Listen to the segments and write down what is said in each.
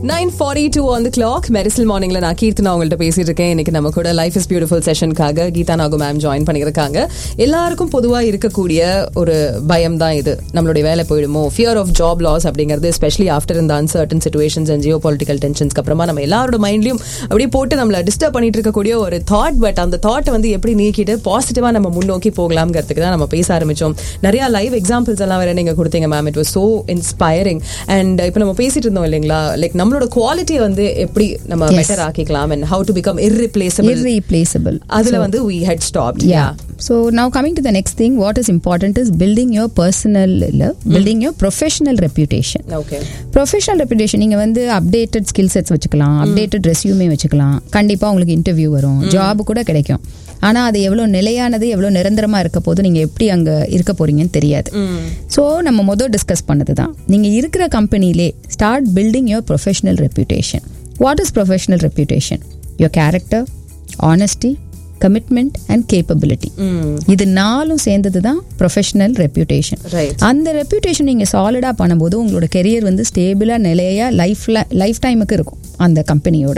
Nine forty two on the clock மெரிசல் மார்னிங்ல நான் கீர்த்தனா உங்கள்ட்ட பேசிட்டு இருக்கேன் இன்னைக்கு நம்ம கூட லைஃப் இஸ் பியூட்டிஃபுல் செஷனுக்காக கீதா நாகு மேம் ஜாயின் பண்ணியிருக்காங்க எல்லாருக்கும் பொதுவாக இருக்கக்கூடிய ஒரு பயம் தான் இது நம்மளுடைய வேலை போயிடுமோ ஃபியர் ஆஃப் ஜாப் லாஸ் அப்படிங்கிறது எஸ்பெஷலி ஆஃப்டர் இந்த uncertain situations and geopolitical டென்ஷன்ஸ்க்கு அப்புறமா நம்ம எல்லாரோட மைண்ட்லயும் அப்படியே போட்டு நம்மள டிஸ்டர்ப் பண்ணிட்டு இருக்கக்கூடிய ஒரு தாட் பட் அந்த தாட்டை வந்து எப்படி நீக்கிட்டு பாசிட்டிவா நம்ம முன்னோக்கி போகலாம்ங்கிறதுக்கு தான் நம்ம பேச ஆரம்பிச்சோம் நிறைய லைவ் எக்ஸாம்பிள்ஸ் எல்லாம் வேற நீங்க கொடுத்தீங்க ma'am it was so inspiring and இப்போ நம்ம பேசிட்டு இருந்தோம் இல்லைங்களா லைக் நம்மளோட குவாலிட்டியை வந்து எப்படி நம்ம Yes. பெட்டர் ஆக்கிக்கலாம் and how to become irreplaceable irreplaceable அதுல வந்து we had stopped yeah so now coming to the next thing what is important is building your personal இல்ல, building your professional reputation okay professional reputation நீங்கள் வந்து updated skill sets வச்சுக்கலாம் updated resume வச்சுக்கலாம் கண்டிப்பாக உங்களுக்கு interview வரும் job கூட கிடைக்கும் ஆனால் அது எவ்வளோ நிலையானது எவ்வளோ நிரந்தரமாக இருக்க போது நீங்கள் எப்படி அங்கே இருக்க போறீங்கன்னு தெரியாது ஸோ நம்ம மொதல் டிஸ்கஸ் பண்ணது தான் நீங்கள் இருக்கிற கம்பெனிலே start building your professional reputation what is professional reputation your character honesty commitment and capability இது நாலும் சேர்ந்தது தான் ப்ரொஃபஷனல் ரெப்புடேஷன் Right. அந்த ரெப்புடேஷன் நீங்கள் சாலிடாக பண்ணும்போது உங்களோட கெரியர் வந்து ஸ்டேபிளாக நிலையா லைஃப்ல லைஃப் டைமுக்கு இருக்கும் அந்த கம்பெனியோட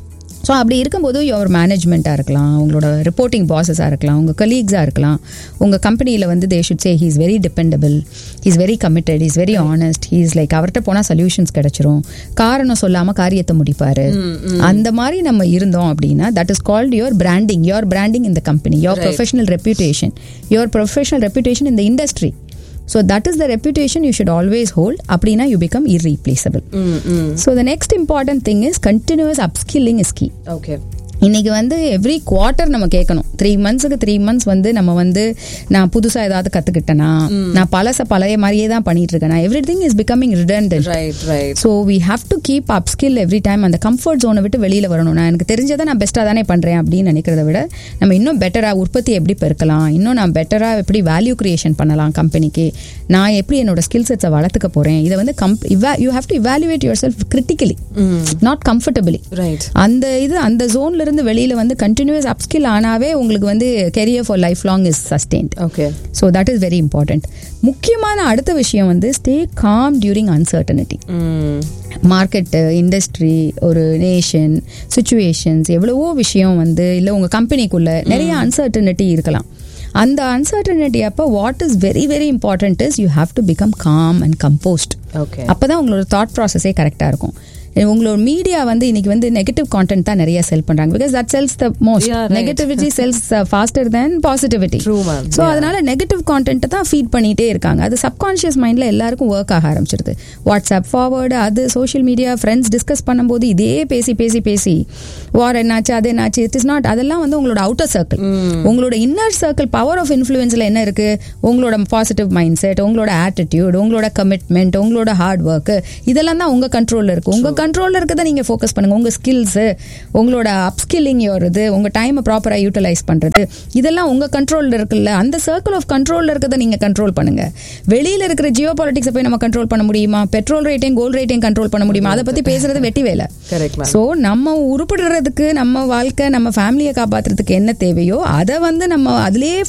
ஸோ அப்படி இருக்கும்போது யுவர் மேனேஜ்மெண்ட்டாக இருக்கலாம் உங்களோட ரிப்போர்ட்டிங் பாசஸாக இருக்கலாம் உங்கள் கலீக்ஸாக இருக்கலாம் உங்கள் கம்பெனியில் வந்து they should say he's very dependable he's very committed is very honest he's like அவர்கிட்ட போனால் சொல்யூஷன்ஸ் கிடைச்சிரும் காரணம் சொல்லாமல் காரியத்தை முடிப்பாரு அந்த மாதிரி நம்ம இருந்தோம் அப்படின்னா that is called your branding your branding இந்த company your Right. Professional reputation your professional reputation இந்த industry so that is the reputation you should always hold அப்படின்னா you become irreplaceable so the next important thing is continuous upskilling is key okay இன்னைக்கு வந்து every quarter நம்ம கேட்கணும் three மந்த்ஸுக்கு three months வந்து நம்ம வந்து நான் புதுசாக ஏதாவது கற்றுக்கிட்டேனா நான் பழச பழைய மாதிரியே தான் பண்ணிட்டு இருக்கேனா everything is becoming redundant right right so we have to keep up skill every time அந்த கம்ஃபர்ட் ஜோனை விட்டு வெளியில் வரணும் நான் எனக்கு தெரிஞ்சதை நான் பெஸ்ட்டாக தானே பண்ணுறேன் அப்படின்னு நினைக்கிறத விட நம்ம இன்னும் பெட்டராக உற்பத்தி எப்படி பெருக்கலாம் இன்னும் நான் பெட்டராக எப்படி வேல்யூ கிரியேஷன் பண்ணலாம் கம்பெனிக்கு நான் எப்படி என்னோட ஸ்கில் செட்ஸை வளர்த்துக்க போகிறேன் இதை வந்து come you have to evaluate yourself critically not comfortably right அந்த இது அந்த ஜோன்ல இருந்து வெளியில வந்து கண்டினியூஸ் அப்ஸ்கில் ஆனாவே உங்களுக்கு வந்து career for life long is sustained okay so that is very important முக்கியமான அடுத்த விஷயம் வந்து stay calm during uncertainty market industry ஒரு நேஷன் சுச்சுவேஷன்ஸ் எவ்வளவோ விஷயம் வந்து இல்லை உங்கள் கம்பெனிக்குள்ள நிறைய அன்சர்டனிட்டி இருக்கலாம் அந்த அன்சர்டனிட்டி அப்போ what is very very important is you have to become calm and composed okay அப்பதான் உங்களோட தாட் ப்ராசஸே கரெக்டாக இருக்கும் உங்களோட மீடியா வந்து இன்னைக்கு வந்து நெகட்டிவ் கான்டென்ட் தான் நிறைய செல் பண்றாங்க because that sells the most Yeah, right. Negativity sells faster then positivity True, ma'am. So அதனால நெகட்டிவ் கான்டென்ட்டை தான் ஃபீட் பண்ணிட்டே இருக்காங்க அது சப்கான்ஷியஸ் மைண்ட்ல எல்லாருக்கும் ஒர்க் ஆக ஆரம்பிச்சிருது வாட்ஸ்அப் ஃபார்வர்டு அது சோஷியல் மீடியா ஃப்ரெண்ட்ஸ் டிஸ்கஸ் பண்ணும்போது இதே பேசி பேசி பேசி வார் என்னாச்சு அது என்னாச்சு இட் இஸ் நாட் அதெல்லாம் வந்து உங்களோட அவுட்டர் சர்க்கிள் உங்களோட இன்னர் சர்க்கிள் பவர் ஆஃப் இன்ஃப்ளூயன்ஸ்ல என்ன இருக்கு உங்களோட பாசிட்டிவ் மைண்ட் செட் உங்களோட ஆட்டிடியூட் உங்களோட கமிட்மெண்ட் உங்களோட ஹார்ட் ஒர்க் இதெல்லாம் தான் உங்க கண்ட்ரோல்ல இருக்கு உங்க கண்ட்ரோல்ல இருக்கதை நீங்க ஃபோக்கஸ் பண்ணுங்க உங்க ஸ்கில்ஸ் உங்களோட அப்ஸ்கில்லிங் இது உங்க டைமை ப்ராப்பரா யூட்டிலைஸ் பண்றது இதெல்லாம் உங்க கண்ட்ரோல்ல இருக்குல்ல அந்த சர்க்கிள் ஆஃப் கண்ட்ரோல்ல இருக்கதை நீங்க கண்ட்ரோல் பண்ணுங்க வெளியில இருக்கிற ஜியோ பாலிட்டிக்ஸை போய் நம்ம கண்ட்ரோல் பண்ண முடியுமா பெட்ரோல் ரேட்டையும் கோல்ட் ரேட்டையும் கண்ட்ரோல் பண்ண முடியுமா அதை பத்தி பேசுறது வெட்டி வேலை கரெக்ட் மேம் ஸோ நம்ம உருப்படுறதுக்கு நம்ம வாழ்க்கை நம்ம ஃபேமிலியை காப்பாத்துறதுக்கு என்ன தேவையோ அதை வந்து நம்ம அதுலயே